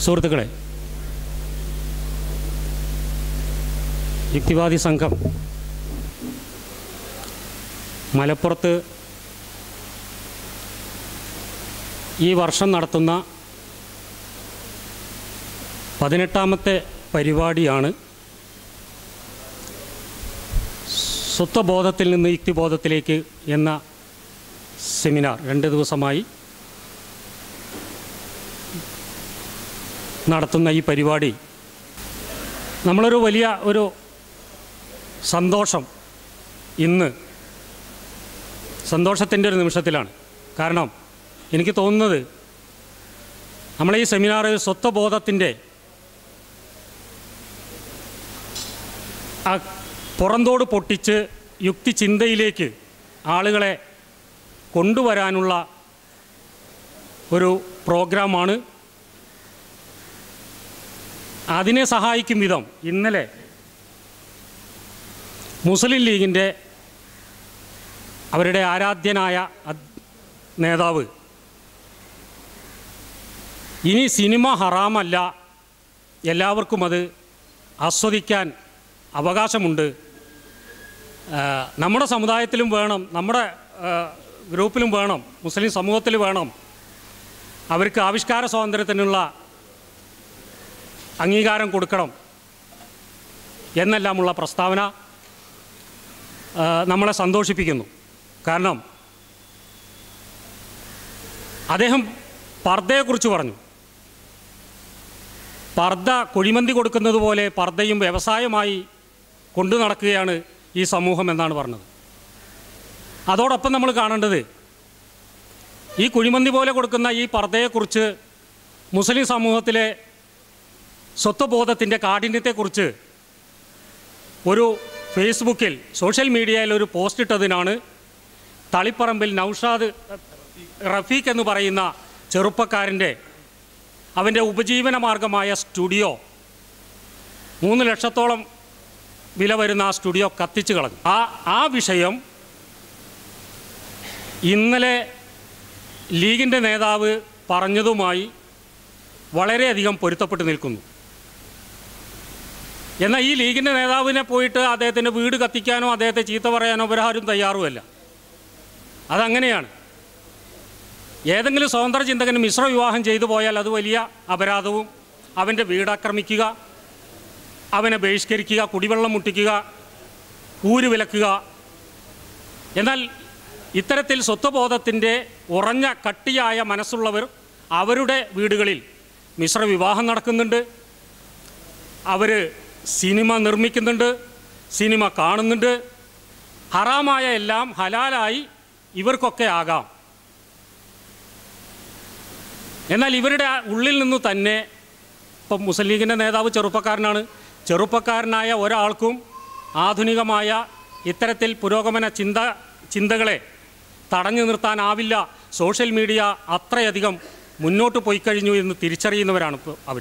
സുഹൃത്തുക്കളെ യുക്തിവാദി സംഘം മലപ്പുറത്ത് ഈ വർഷം നടത്തുന്ന പതിനെട്ടാമത്തെ പരിപാടിയാണ് സ്വത്വബോധത്തിൽ നിന്ന് യുക്തിബോധത്തിലേക്ക് എന്ന സെമിനാർ രണ്ട് ദിവസമായി നടത്തുന്ന ഈ പരിപാടി നമ്മളൊരു വലിയ ഒരു സന്തോഷം ഇന്ന് സന്തോഷത്തിൻ്റെ ഒരു നിമിഷത്തിലാണ് കാരണം എനിക്ക് തോന്നുന്നത് നമ്മളെ ഈ സെമിനാർ സ്വത്വബോധത്തിൻ്റെ ആ പുറന്തോട് പൊട്ടിച്ച് യുക്തി ചിന്തയിലേക്ക് ആളുകളെ കൊണ്ടുവരാനുള്ള ഒരു പ്രോഗ്രാമാണ് അതിനെ സഹായിക്കും വിധം ഇന്നലെ മുസ്ലിം ലീഗിൻ്റെ അവരുടെ ആരാധ്യനായ അദ്- നേതാവ് ഇനി സിനിമ ഹറാമല്ല എല്ലാവർക്കും അത് ആസ്വദിക്കാൻ അവകാശമുണ്ട് ആ, നമ്മുടെ സമുദായത്തിലും വേണം നമ്മുടെ ആ, ഗ്രൂപ്പിലും വേണം മുസ്ലിം സമൂഹത്തിൽ വേണം അവർക്ക് ആവിഷ്കാര സ്വാതന്ത്ര്യത്തിനുള്ള അംഗീകാരം കൊടുക്കണം എന്നെല്ലാമുള്ള പ്രസ്താവന ആ, നമ്മളെ സന്തോഷിപ്പിക്കുന്നു കാരണം അദ്ദേഹം പർദ്ദയെക്കുറിച്ച് പറഞ്ഞു പർദ്ദ കുഴിമന്തി കൊടുക്കുന്നത് പോലെ പർദ്ദയും വ്യവസായമായി കൊണ്ടു നടക്കുകയാണ് ഈ സമൂഹം എന്നാണ് പറഞ്ഞത് അതോടൊപ്പം നമ്മൾ കാണേണ്ടത് ഈ കുഴിമന്തി പോലെ കൊടുക്കുന്ന ഈ പർദ്ദയെക്കുറിച്ച് മുസ്ലിം സമൂഹത്തിലെ സ്വത്വബോധത്തിൻ്റെ കാഠിന്യത്തെക്കുറിച്ച് ഒരു ഫേസ്ബുക്കിൽ സോഷ്യൽ മീഡിയയിൽ ഒരു പോസ്റ്റ് ഇട്ടതിനാണ് തളിപ്പറമ്പിൽ നൗഷാദ് റഫീഖ് എന്ന് പറയുന്ന ചെറുപ്പക്കാരൻ്റെ അവൻ്റെ ഉപജീവന മാർഗമായ സ്റ്റുഡിയോ മൂന്ന് ലക്ഷത്തോളം വില വരുന്ന ആ സ്റ്റുഡിയോ കത്തിച്ചു കളഞ്ഞു ആ ആ വിഷയം ഇന്നലെ ലീഗിൻ്റെ നേതാവ് പറഞ്ഞതുമായി വളരെയധികം പൊരുത്തപ്പെട്ട് നിൽക്കുന്നു എന്നാൽ ഈ ലീഗിൻ്റെ നേതാവിനെ പോയിട്ട് അദ്ദേഹത്തിൻ്റെ വീട് കത്തിക്കാനോ അദ്ദേഹത്തെ ചീത്ത പറയാനോ ഇവരാരും തയ്യാറുമല്ല അതങ്ങനെയാണ് ഏതെങ്കിലും സ്വതന്ത്ര ചിന്തകന് മിശ്ര വിവാഹം ചെയ്തു പോയാൽ അത് വലിയ അപരാധവും അവൻ്റെ വീട് ആക്രമിക്കുക അവനെ ബഹിഷ്കരിക്കുക കുടിവെള്ളം മുട്ടിക്കുക ഊര് വിലക്കുക എന്നാൽ ഇത്തരത്തിൽ സ്വത്വബോധത്തിൻ്റെ ഉറഞ്ഞ കട്ടിയായ മനസ്സുള്ളവർ അവരുടെ വീടുകളിൽ മിശ്ര വിവാഹം നടക്കുന്നുണ്ട് അവർ സിനിമ നിർമ്മിക്കുന്നുണ്ട് സിനിമ കാണുന്നുണ്ട് ഹറാമായ എല്ലാം ഹലാലായി ഇവർക്കൊക്കെ ആകാം എന്നാൽ ഇവരുടെ ആ ഉള്ളിൽ നിന്ന് തന്നെ ഇപ്പം മുസ്ലിം ലീഗിൻ്റെ നേതാവ് ചെറുപ്പക്കാരനാണ് ചെറുപ്പക്കാരനായ ഒരാൾക്കും ആധുനികമായ ഇത്തരത്തിൽ പുരോഗമന ചിന്ത ചിന്തകളെ തടഞ്ഞു നിർത്താനാവില്ല സോഷ്യൽ മീഡിയ അത്രയധികം മുന്നോട്ട് പോയി കഴിഞ്ഞു എന്ന് തിരിച്ചറിയുന്നവരാണ് ഇപ്പോൾ അവർ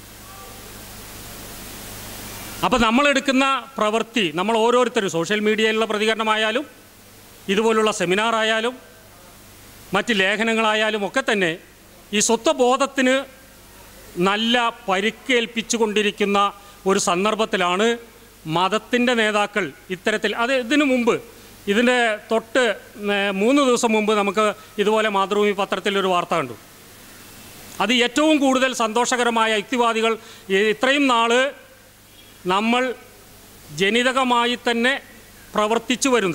അപ്പോൾ നമ്മളെടുക്കുന്ന പ്രവൃത്തി നമ്മൾ ഓരോരുത്തരും സോഷ്യൽ മീഡിയയിലുള്ള പ്രതികരണമായാലും ഇതുപോലുള്ള സെമിനാറായാലും മറ്റ് ലേഖനങ്ങളായാലും ഒക്കെ തന്നെ ഈ സ്വത്വബോധത്തിന് നല്ല പരിക്കേൽപ്പിച്ചുകൊണ്ടിരിക്കുന്ന ഒരു സന്ദർഭത്തിലാണ് മതത്തിൻ്റെ നേതാക്കൾ ഇത്തരത്തിൽ അത് ഇതിനു മുമ്പ് ഇതിൻ്റെ തൊട്ട് ഏ, മൂന്ന് ദിവസം മുമ്പ് നമുക്ക് ഇതുപോലെ മാതൃഭൂമി പത്രത്തിൽ ഒരു വാർത്ത കണ്ടു അത് ഏറ്റവും കൂടുതൽ സന്തോഷകരമായ യുക്തിവാദികൾ ഈ- ഇത്രയും നാൾ നമ്മൾ ജനിതകമായി തന്നെ പ്രവർത്തിച്ചു വരുന്ന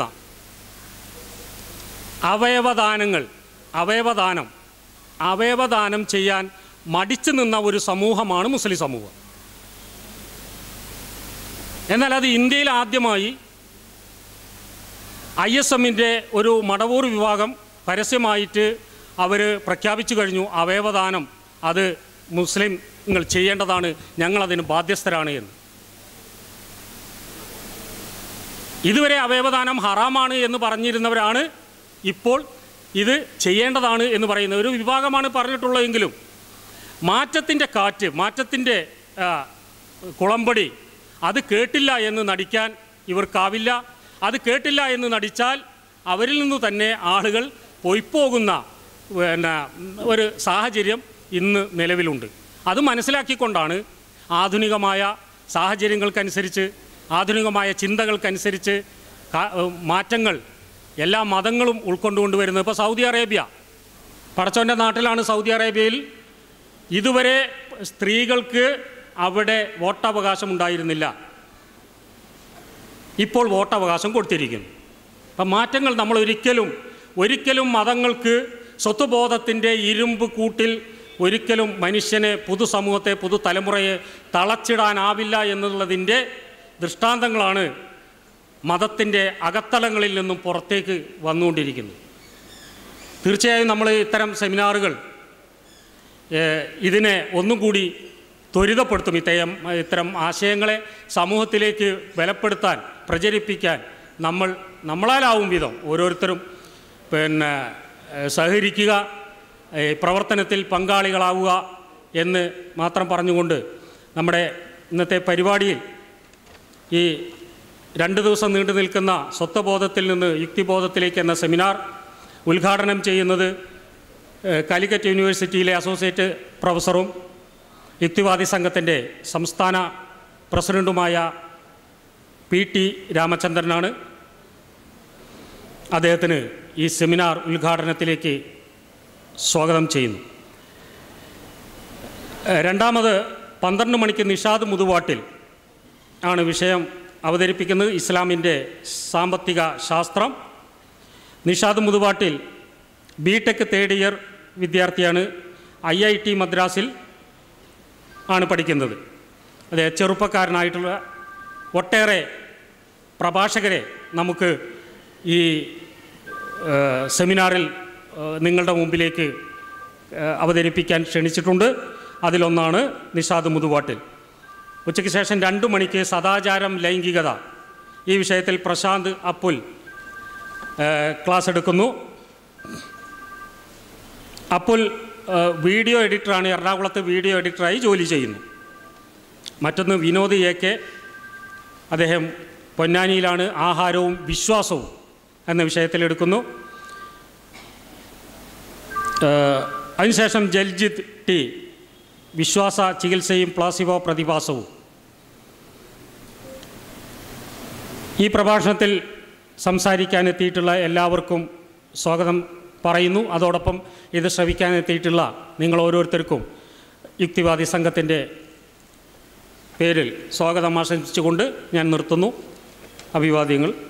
അവയവദാനങ്ങൾ അവയവദാനം അവയവദാനം ചെയ്യാൻ മടിച്ചു നിന്ന ഒരു സമൂഹമാണ് മുസ്ലിം സമൂഹം എന്നാൽ അത് ഇന്ത്യയിൽ ആദ്യമായി ഐ എസ് എമ്മിൻ്റെ ഒരു മടവൂർ വിഭാഗം പരസ്യമായിട്ട് അവർ പ്രഖ്യാപിച്ചു കഴിഞ്ഞു അവയവദാനം അത് മുസ്ലിംകൾ ചെയ്യേണ്ടതാണ് ഞങ്ങളതിന് ബാധ്യസ്ഥരാണ് എന്ന് ഇതുവരെ അവയവദാനം ഹറാമാണ് എന്ന് പറഞ്ഞിരുന്നവരാണ് ഇപ്പോൾ ഇത് ചെയ്യേണ്ടതാണ് എന്ന് പറയുന്ന ഒരു വിഭാഗമാണ് പറഞ്ഞിട്ടുള്ളതെങ്കിലും മാറ്റത്തിൻ്റെ കാറ്റ് മാറ്റത്തിൻ്റെ ആ, കുളമ്പടി അത് കേട്ടില്ല എന്ന് നടിക്കാൻ ഇവർക്കാവില്ല അത് കേട്ടില്ല എന്ന് നടിച്ചാൽ അവരിൽ നിന്ന് തന്നെ ആളുകൾ പൊയ്പോകുന്ന പിന്നെ ഒരു സാഹചര്യം ഇന്ന് നിലവിലുണ്ട് അത് മനസ്സിലാക്കിക്കൊണ്ടാണ് ആധുനികമായ സാഹചര്യങ്ങൾക്കനുസരിച്ച് ആധുനികമായ ചിന്തകൾക്കനുസരിച്ച് കാ- ഏഹ് മാറ്റങ്ങൾ എല്ലാ മതങ്ങളും ഉൾക്കൊണ്ടുകൊണ്ട് വരുന്നത് ഇപ്പോൾ സൗദി അറേബ്യ പടച്ചോൻ്റെ നാട്ടിലാണ് സൗദി അറേബ്യയിൽ ഇതുവരെ സ്ത്രീകൾക്ക് അവിടെ വോട്ടവകാശം ഉണ്ടായിരുന്നില്ല ഇപ്പോൾ വോട്ടവകാശം കൊടുത്തിരിക്കുന്നു അപ്പം മാറ്റങ്ങൾ നമ്മൾ ഒരിക്കലും ഒരിക്കലും മതങ്ങൾക്ക് സ്വത്വബോധത്തിൻ്റെ ഇരുമ്പ് കൂട്ടിൽ ഒരിക്കലും മനുഷ്യനെ പൊതുസമൂഹത്തെ പുതുതലമുറയെ തളച്ചിടാനാവില്ല എന്നുള്ളതിൻ്റെ ദൃഷ്ടാന്തങ്ങളാണ് മതത്തിൻ്റെ അകത്തളങ്ങളിൽ നിന്നും പുറത്തേക്ക് വന്നുകൊണ്ടിരിക്കുന്നത് തീർച്ചയായും നമ്മൾ ഇത്തരം സെമിനാറുകൾ ഏഹ്, ഇതിനെ ഒന്നും കൂടി ത്വരിതപ്പെടുത്തും ഇത്തരം ഇത്തരം ആശയങ്ങളെ സമൂഹത്തിലേക്ക് ബലപ്പെടുത്താൻ പ്രചരിപ്പിക്കാൻ നമ്മൾ നമ്മളാലാവും വിധം ഓരോരുത്തരും പിന്നെ ഏഹ്, സഹകരിക്കുക ഏഹ്, പ്രവർത്തനത്തിൽ പങ്കാളികളാവുക എന്ന് മാത്രം പറഞ്ഞുകൊണ്ട് നമ്മുടെ ഇന്നത്തെ പരിപാടിയിൽ ഈ രണ്ട് ദിവസം നീണ്ടു നിൽക്കുന്ന സ്വത്വബോധത്തിൽ നിന്ന് യുക്തിബോധത്തിലേക്ക് എന്ന സെമിനാർ ഉദ്ഘാടനം ചെയ്യുന്നത് ഏഹ്, കാലിക്കറ്റ് യൂണിവേഴ്സിറ്റിയിലെ അസോസിയേറ്റ് പ്രൊഫസറും യുക്തിവാദി സംഘത്തിൻ്റെ സംസ്ഥാന പ്രസിഡൻറ്റുമായ പി ടി രാമചന്ദ്രനാണ് അദ്ദേഹത്തിന് ഈ സെമിനാർ ഉദ്ഘാടനത്തിലേക്ക് സ്വാഗതം ചെയ്യുന്നു ഏഹ്, രണ്ടാമത് പന്ത്രണ്ട് മണിക്ക് നിഷാദ് മുതുവാട്ടിൽ ആണ് വിഷയം അവതരിപ്പിക്കുന്നത് ഇസ്ലാമിൻ്റെ സാമ്പത്തിക ശാസ്ത്രം Nishad Muthuvattil B tech third year വിദ്യാർത്ഥിയാണ് ഐ ഐ ടി മദ്രാസിൽ ആണ് പഠിക്കുന്നത് അതെ ചെറുപ്പക്കാരനായിട്ടുള്ള ഒട്ടേറെ പ്രഭാഷകരെ നമുക്ക് ഈ ഏഹ്, സെമിനാറിൽ ഏഹ്, നിങ്ങളുടെ മുമ്പിലേക്ക് ഏഹ്, അവതരിപ്പിക്കാൻ ക്ഷണിച്ചിട്ടുണ്ട് അതിലൊന്നാണ് നിഷാദ് മുതുവാട്ടിൽ ഉച്ചയ്ക്ക് ശേഷം രണ്ട് മണിക്ക് സദാചാരം ലൈംഗികത ഈ വിഷയത്തിൽ പ്രശാന്ത് അപ്പുൽ ഏഹ്, ക്ലാസ് എടുക്കുന്നു അപ്പുൽ ഏഹ്, വീഡിയോ എഡിറ്ററാണ് എറണാകുളത്ത് വീഡിയോ എഡിറ്ററായി ജോലി ചെയ്യുന്നു മറ്റൊന്ന് വിനോദ് എ കെ അദ്ദേഹം പൊന്നാനിയിലാണ് ആഹാരവും വിശ്വാസവും എന്ന വിഷയത്തിൽ എടുക്കുന്നു ഏഹ്, അതിനുശേഷം ജൽജിത്ത് ടി വിശ്വാസ ചികിത്സയും പ്ലാസിബോ പ്രതിഭാസവും ഈ പ്രഭാഷണത്തിൽ സംസാരിക്കാനെത്തിയിട്ടുള്ള എല്ലാവർക്കും സ്വാഗതം പറയുന്നു അതോടൊപ്പം ഇത് ശ്രവിക്കാനെത്തിയിട്ടുള്ള നിങ്ങൾ ഓരോരുത്തർക്കും യുക്തിവാദി സംഘത്തിൻ്റെ പേരിൽ സ്വാഗതം ആശംസിച്ചുകൊണ്ട് ഞാൻ നിർത്തുന്നു അഭിവാദ്യങ്ങൾ